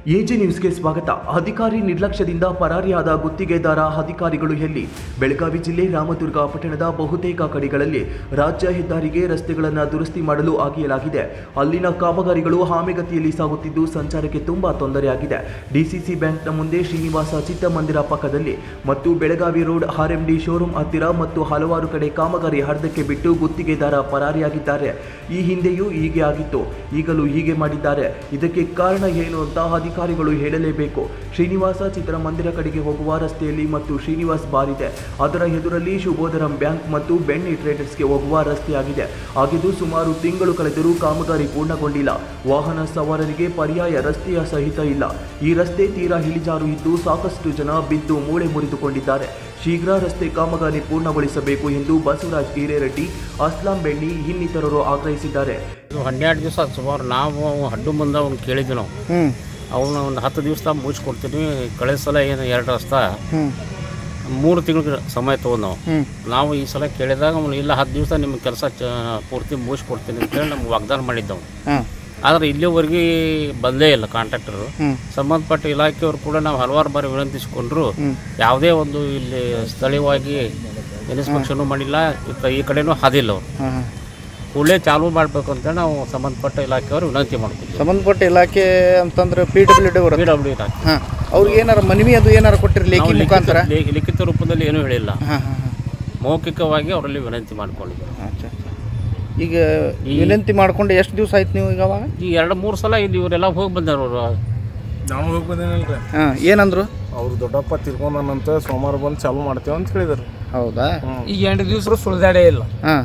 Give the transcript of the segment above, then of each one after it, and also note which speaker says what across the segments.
Speaker 1: AJ ನ್ಯೂಸ್ಗೆ ಸ್ವಾಗತ ಅಧಿಕಾರಿ ನಿರ್ಲಕ್ಷ್ಯದಿಂದ ಪರಾರಿಯಾದ ಗುತ್ತಿಗೆದಾರ ಅಧಿಕಾರಿಗಳು ಎಲ್ಲಿ ಬೆಳಗಾವಿ ಜಿಲ್ಲೆ ರಾಮದುರ್ಗ ಪಟ್ಟಣದ ಬಹುತೇಕ ಕಡೆಗಳಲ್ಲಿ ರಾಜ್ಯ ಹೆದ್ದಾರಿಗೆ ರಸ್ತೆಗಳನ್ನು ದುರಸ್ತಿ ಮಾಡಲು ಆಗಿಯಲಾಗಿದೆ ಅಲ್ಲಿನ ಕಾಮಗಾರಿಗಳು ಹಾಮೆಗತಿಯಲ್ಲಿ ಸಾಗುತ್ತಿದ್ದು ಸಂಚಾರಕ್ಕೆ ತುಂಬಾ ತೊಂದರೆಯಾಗಿದೆ ಡಿಸಿಸಿ ಬ್ಯಾಂಕ್ನ ಮುಂದೆ ಶ್ರೀನಿವಾಸ ಚಿತ್ರಮಂದಿರ ಪಕ್ಕದಲ್ಲಿ ಮತ್ತು ಬೆಳಗಾವಿ ರೋಡ್ ಆರ್ಎಂಡಿ ಶೋರೂಮ್ ಹತ್ತಿರ ಮತ್ತು ಹಲವಾರು ಕಡೆ ಕಾಮಗಾರಿ ಅರ್ಧಕ್ಕೆ ಬಿಟ್ಟು ಗುತ್ತಿಗೆದಾರ ಪರಾರಿಯಾಗಿದ್ದಾರೆ ಈ ಹಿಂದೆಯೂ ಹೀಗೆ ಆಗಿತ್ತು ಈಗಲೂ ಹೀಗೆ ಮಾಡಿದ್ದಾರೆ ಇದಕ್ಕೆ ಕಾರಣ ಏನು ಅಂತ ಅಧಿಕಾರಿಗಳು ಹೇಳಲೇಬೇಕು ಶ್ರೀನಿವಾಸ ಚಿತ್ರಮಂದಿರ ಕಡೆಗೆ ಹೋಗುವ ರಸ್ತೆಯಲ್ಲಿ ಮತ್ತು ಶ್ರೀನಿವಾಸ್ ಬಾರ್ ಇದೆ ಅದರ ಎದುರಲ್ಲಿ ಶುಭೋದರಂ ಬ್ಯಾಂಕ್ ಮತ್ತು ಬೆಣ್ಣೆ ಟ್ರೇಡರ್ಸ್ಗೆ ಹೋಗುವ ರಸ್ತೆಯಾಗಿದೆ ಆಗಿದ್ದು ಸುಮಾರು ತಿಂಗಳು ಕಳೆದರೂ ಕಾಮಗಾರಿ ಪೂರ್ಣಗೊಂಡಿಲ್ಲ ವಾಹನ ಸವಾರರಿಗೆ ಪರ್ಯಾಯ ರಸ್ತೆಯ ಸಹಿತ ಇಲ್ಲ ಈ ರಸ್ತೆ ತೀರಾ ಇಳಿಜಾರು ಇದ್ದು ಸಾಕಷ್ಟು ಜನ ಬಿದ್ದು ಮೂಳೆ ಮುರಿದುಕೊಂಡಿದ್ದಾರೆ ಶೀಘ್ರ ರಸ್ತೆ ಕಾಮಗಾರಿ ಪೂರ್ಣಗೊಳಿಸಬೇಕು ಎಂದು ಬಸವರಾಜ್ ಹಿರೇರೆಡ್ಡಿ ಅಸ್ಲಾಂ ಬೆಣ್ಣಿ ಇನ್ನಿತರರು ಆಗ್ರಹಿಸಿದ್ದಾರೆ
Speaker 2: ಇದು ಹನ್ನೆರಡು ದಿವಸ ಸುಮಾರು ನಾವು ಹಡ್ಡು ಮುಂದೆ ಅವ್ನು ಕೇಳಿದ್ವಿ ನಾವು
Speaker 3: ಹ್ಞೂ
Speaker 2: ಅವನು ಒಂದು ಹತ್ತು ದಿವಸ ಮುಗಿಸ್ಕೊಡ್ತೀನಿ ಕಳೆದ ಸಲ ಏನು ಎರಡು ರಸ್ತ
Speaker 3: ಹ್ಞೂ
Speaker 2: ಮೂರು ತಿಂಗಳ ಸಮಯ ತೊಗೊಂಡು ನಾವು
Speaker 3: ಹ್ಞೂ
Speaker 2: ನಾವು ಈ ಸಲ ಕೇಳಿದಾಗ ಅವನು ಇಲ್ಲ ಹತ್ತು ದಿವಸ ನಿಮ್ಮ ಕೆಲಸ ಚ ಪೂರ್ತಿ ಮುಗಿಸ್ಕೊಡ್ತೀನಿ ಅಂತೇಳಿ ನಮ್ಗೆ ವಾಗ್ದಾನ ಮಾಡಿದ್ದವು
Speaker 3: ಹಾಂ
Speaker 2: ಆದರೆ ಇಲ್ಲಿವರೆಗೆ ಬಂದೇ ಇಲ್ಲ ಕಾಂಟ್ರಾಕ್ಟರು
Speaker 3: ಹ್ಞೂ
Speaker 2: ಸಂಬಂಧಪಟ್ಟ ಇಲಾಖೆಯವರು ಕೂಡ ನಾವು ಹಲವಾರು ಬಾರಿ ವಿನಂತಿಸಿಕೊಂಡ್ರು
Speaker 3: ಹ್ಞೂ
Speaker 2: ಯಾವುದೇ ಒಂದು ಇಲ್ಲಿ ಸ್ಥಳೀಯವಾಗಿ ಇನ್ಸ್ಪೆಕ್ಷನು ಮಾಡಿಲ್ಲ ಇತ್ತ ಈ ಕಡೆನೂ ಹಾದಿಲ್ಲ ಅವರು
Speaker 3: ಹಾಂ ಹಾಂ
Speaker 2: ಕೂಡಲೇ ಚಾಲೂ ಮಾಡಬೇಕು ಅಂತೇಳಿ ನಾವು ಸಂಬಂಧಪಟ್ಟ ಇಲಾಖೆಯವರು ವಿನಂತಿ ಮಾಡ್ತೀವಿ
Speaker 3: ಸಂಬಂಧಪಟ್ಟ ಇಲಾಖೆ ಅಂತಂದ್ರೆ ಪಿ ಡಬ್ಲ್ಯೂ ಡಿ
Speaker 2: ಪಿ
Speaker 3: ಬರುತ್ತೆ
Speaker 2: ಡಬ್ಲ್ಯೂ ಇಲಾಖೆ
Speaker 3: ಹಾಂ ಅವ್ರಿಗೆ ಏನಾರ ಮನವಿ ಅದು ಏನಾರ ಕೊಟ್ಟಿರಿ ಲೇಖಿ
Speaker 2: ನಾವು
Speaker 3: ಮುಖಾಂತರ
Speaker 2: ಲಿಖಿತ- ಲೇ- ಲಿಖಿತ ರೂಪದಲ್ಲಿ ಏನೂ ಹೇಳಿಲ್ಲ
Speaker 3: ಹಾಂ ಹಾಂ ಹಾಂ
Speaker 2: ಮೌಖಿಕವಾಗಿ ಅವರಲ್ಲಿ ವಿನಂತಿ ಮಾಡ್ಕೊಂಡಿದ್ವಿ
Speaker 3: ಅಚ್ಚಾ ಅಚ್ಚಾ. ಈಗ ವಿನಂತಿ ಮಾಡ್ಕೊಂಡು ಎಷ್ಟು ದಿವಸ ಆಯ್ತು ನೀವು ಈಗ ಅವಾಗ
Speaker 2: ಈ ಎರಡು ಮೂರು ಸಲ ಇಲ್ಲಿ ಇವರೆಲ್ಲ ಹೋಗಿ ಬಂದಾರ ಅವರು
Speaker 4: ನಾನು ಹೋಗಿ ಬಂದೇನಲ್ರಿ
Speaker 3: ಹಾಂ ಏನಂದ್ರು
Speaker 4: ಅವ್ರು ದೊಡ್ಡಪ್ಪ ತಿರ್ಕೊಂಡನಂತ ಸೋಮವಾರ ಬಂದು ಚಾಲು ಮಾಡ್ತೇವೆ ಅಂತ ಹೇಳಿದ್ರು
Speaker 3: ಹೌದಾ
Speaker 5: ಈಗ ಎಂಟು ದಿವಸ ಸುಳ್ದಾಡೇ ಇಲ್ಲ
Speaker 3: ಹಾಂ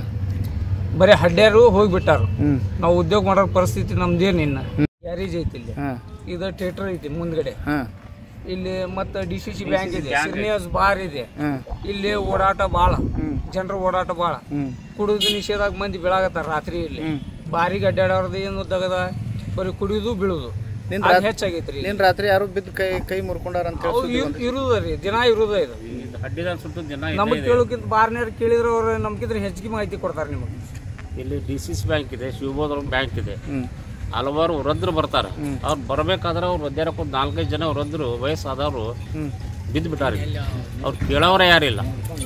Speaker 5: ಬರೀ ಹಡ್ಡ್ಯಾರು ಹೋಗ್ಬಿಟ್ಟಾರು
Speaker 3: ಹ್ಞೂ
Speaker 5: ನಾವು ಉದ್ಯೋಗ ಮಾಡೋ ಪರಿಸ್ಥಿತಿ ನಮ್ದೇನು ಇನ್ನ ಗ್ಯಾರೇಜ್ ಐತಿ ಇಲ್ಲಿ
Speaker 3: ಹಾಂ
Speaker 5: ಇದು ಥಿಯೇಟರ್ ಐತಿ ಮುಂದ್ಗಡೆ
Speaker 3: ಹಾಂ
Speaker 5: ಇಲ್ಲಿ ಮತ್ತೆ ಡಿ ಸಿ ಸಿ ಬ್ಯಾಂಕ್ ಇದೆ ಶ್ರೀನಿವಾಸ್ ಬಾರ್ ಇದೆ
Speaker 3: ಹಾಂ
Speaker 5: ಇಲ್ಲಿ ಓಡಾಟ ಭಾಳ
Speaker 3: ಹ್ಞೂ
Speaker 5: ಜನರ ಓಡಾಟ ಭಾಳ
Speaker 3: ಹ್ಞೂ
Speaker 5: ಕುಡಿದು ನಿಷೇಧಾಗ ಮಂದಿ ಬೆಳಗತ್ತಾರ ರಾತ್ರಿ ಇಲ್ಲಿ
Speaker 3: ಹ್ಞೂ
Speaker 5: ಬಾರಿಗೆ ಅಡ್ಡಾಡೋರ್ದು ಏನು ತಗದ ಬರೀ ಕುಡಿಯೋದು ಬೀಳುದು
Speaker 3: ನಿನ್
Speaker 5: ಅದು
Speaker 3: ರಾತ್-
Speaker 5: ಹೆಚ್ಚಾಗೈತ್ರಿ ಇಲ್ಲಿ.
Speaker 3: ನಿನ್ನ ರಾತ್ರಿ ಯಾರು ಬಿದ್ದು ಕೈ ಕೈ ಮುರ್ಕೊಂಡಾರ ಅಂತ
Speaker 5: ಅವು
Speaker 3: ಹೇಳಿ
Speaker 5: ಇರ್- ಇರುದ ರೀ ದಿನ ಇರುದ ಇದು
Speaker 2: ಹಡ್ಡಿದ ಸುಟ್ಟು ಜನ
Speaker 5: ನಮಗೆ ಕೇಳೋಕ್ಕಿಂತ ಬಾರ್ನೇರ್ ಕೇಳಿದ್ರೆ ಅವ್ರು ನಮ್ಗಿಂತ ಹೆಚ್ಚಿಗೆ ಮಾಹಿತಿ ಕೊಡ್ತಾರೆ ನಿಮಗೆ
Speaker 2: ಇಲ್ಲಿ ಡಿ ಸಿ ಸಿ ಬ್ಯಾಂಕ್ ಇದೆ ಶಿವಬೋದ್ರ ಬ್ಯಾಂಕ್ ಇದೆ
Speaker 3: ಹ್ಞೂ
Speaker 2: ಹಲವಾರು ವೃದ್ಧರು ಬರ್ತಾರೆ ಅವ್ರು ಬರಬೇಕಾದ್ರೆ ಅವ್ರು ಮಧ್ಯಾಹ್ನಕ್ಕೆ ಒಂದು ನಾಲ್ಕೈದು ಜನ ವೃದ್ಧರು ವಯಸ್ಸಾದವರು
Speaker 3: ಹ್ಞೂ
Speaker 2: ಬಿದ್ದು ಬಿಟ್ಟಾರೆ ಅವ್ರು ಕೇಳೋರೇ ಯಾರಿಲ್ಲ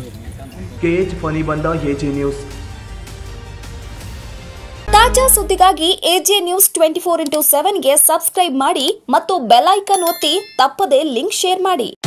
Speaker 1: ಕೆಎಚ್ ಫನಿ ಬಂದ ಎಜೆ ನ್ಯೂಸ್
Speaker 6: ತಾಜಾ ಸುದ್ದಿಗಾಗಿ AJ news twenty four into ಸೆವೆನ್ಗೆ ಸಬ್ಸ್ಕ್ರೈಬ್ ಮಾಡಿ ಮತ್ತು ಬೆಲ್ ಐಕನ್ ಒತ್ತಿ ತಪ್ಪದೇ ಲಿಂಕ್ ಶೇರ್ ಮಾಡಿ